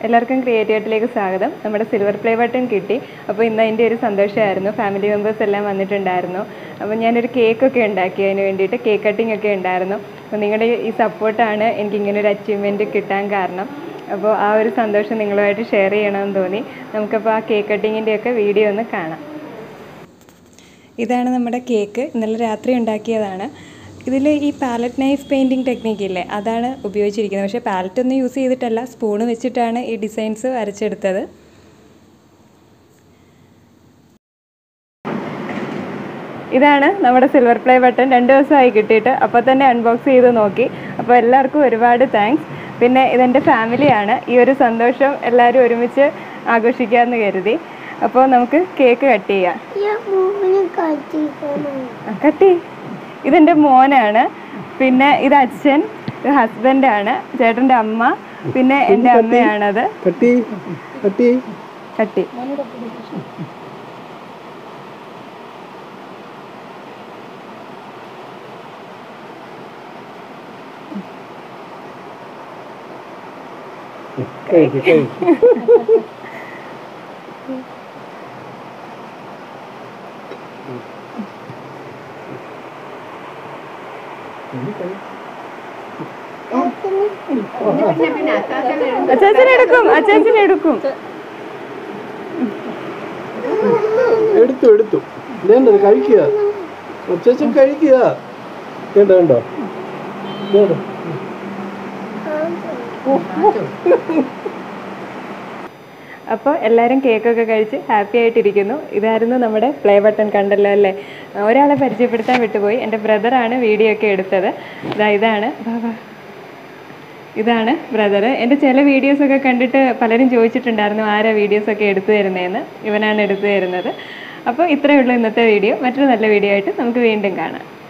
എല്ലാവർക്കും ക്രിയേറ്റീവായിട്ടിലേക്ക് സ്വാഗതം നമ്മുടെ സിൽവർ പ്ലേ ബട്ടൺ കിട്ടി അപ്പോൾ ഇന്ന് അതിൻ്റെ ഒരു സന്തോഷമായിരുന്നു ഫാമിലി മെമ്പേഴ്സ് എല്ലാം വന്നിട്ടുണ്ടായിരുന്നു അപ്പോൾ ഞാനൊരു കേക്കൊക്കെ ഉണ്ടാക്കി അതിന് വേണ്ടിയിട്ട് കേക്ക് കട്ടിംഗ് ഒക്കെ ഉണ്ടായിരുന്നു അപ്പോൾ നിങ്ങളുടെ ഈ സപ്പോർട്ടാണ് എനിക്ക് ഇങ്ങനെ ഒരു അച്ചീവ്മെൻറ്റ് കിട്ടാൻ കാരണം അപ്പോൾ ആ ഒരു സന്തോഷം നിങ്ങളുമായിട്ട് ഷെയർ ചെയ്യണമെന്ന് തോന്നി നമുക്കപ്പോൾ ആ കേക്ക് കട്ടിങ്ങിൻ്റെയൊക്കെ വീഡിയോ ഒന്ന് കാണാം ഇതാണ് നമ്മുടെ കേക്ക് ഇന്നലെ രാത്രി ഉണ്ടാക്കിയതാണ് ഇതിൽ ഈ പാലറ്റ് നൈഫ് പെയിൻറ്റിങ് ടെക്നിക്ക് ഇല്ലേ അതാണ് ഉപയോഗിച്ചിരിക്കുന്നത് പക്ഷേ പാലറ്റ് ഒന്നും യൂസ് ചെയ്തിട്ടല്ല സ്പൂണ് വെച്ചിട്ടാണ് ഈ ഡിസൈൻസ് വരച്ചെടുത്തത് ഇതാണ് നമ്മുടെ സിൽവർ പ്ലേ ബട്ടൺ രണ്ട് ദിവസമായി കിട്ടിയിട്ട് അപ്പോൾ തന്നെ അൺബോക്സ് ചെയ്ത് നോക്കി അപ്പോൾ എല്ലാവർക്കും ഒരുപാട് താങ്ക്സ് പിന്നെ ഇതെൻ്റെ ഫാമിലിയാണ് ഈ ഒരു സന്തോഷം എല്ലാവരും ഒരുമിച്ച് ആഘോഷിക്കാമെന്ന് കരുതി അപ്പോൾ നമുക്ക് കേക്ക് കട്ട് ചെയ്യാം ഞാൻ മൂവിനെ കാട്ടിക്കണം ആ, കട്ടി ഇതെൻ്റെ മോനാണ് പിന്നെ ഇത് അച്ഛൻ ഇത് ഹസ്ബൻഡാണ് ചേട്ടൻ്റെ അമ്മ പിന്നെ എൻ്റെ അമ്മയാണത് കട്ടി കട്ടി കട്ടി കഴിക്ക് കഴിക്ക് അച്ചാച്ചൻ എടുക്കും അച്ചാച്ചൻ എടുക്കും എടുത്തു എടുത്തു വേണ്ടത് കഴിക്കുക ഒച്ചച്ചും കഴിക്കുക വേണ്ട വേണ്ടോ വേണ്ട അപ്പോൾ എല്ലാവരും കേക്കൊക്കെ കഴിച്ച് ഹാപ്പി ആയിട്ടിരിക്കുന്നു ഇതായിരുന്നു നമ്മുടെ പ്ലേ ബട്ടൺ കണ്ടല്ലോ അല്ലേ ഒരാളെ പരിചയപ്പെടുത്താൻ വിട്ടുപോയി എൻ്റെ ബ്രദറാണ് വീഡിയോ ഒക്കെ എടുത്തത് ഇതാ ഇതാണ് വാ, വാ. ഇതാണ് ബ്രദർ എൻ്റെ ചില വീഡിയോസൊക്കെ കണ്ടിട്ട് പലരും ചോദിച്ചിട്ടുണ്ടായിരുന്നു ആരാ വീഡിയോസൊക്കെ എടുത്തു തരുന്നതെന്ന് ഇവനാണ് എടുത്തു തരുന്നത് അപ്പോൾ ഇത്രയേ ഉള്ളൂ ഇന്നത്തെ വീഡിയോ മറ്റൊരു നല്ല വീഡിയോ ആയിട്ട് നമുക്ക് വീണ്ടും കാണാം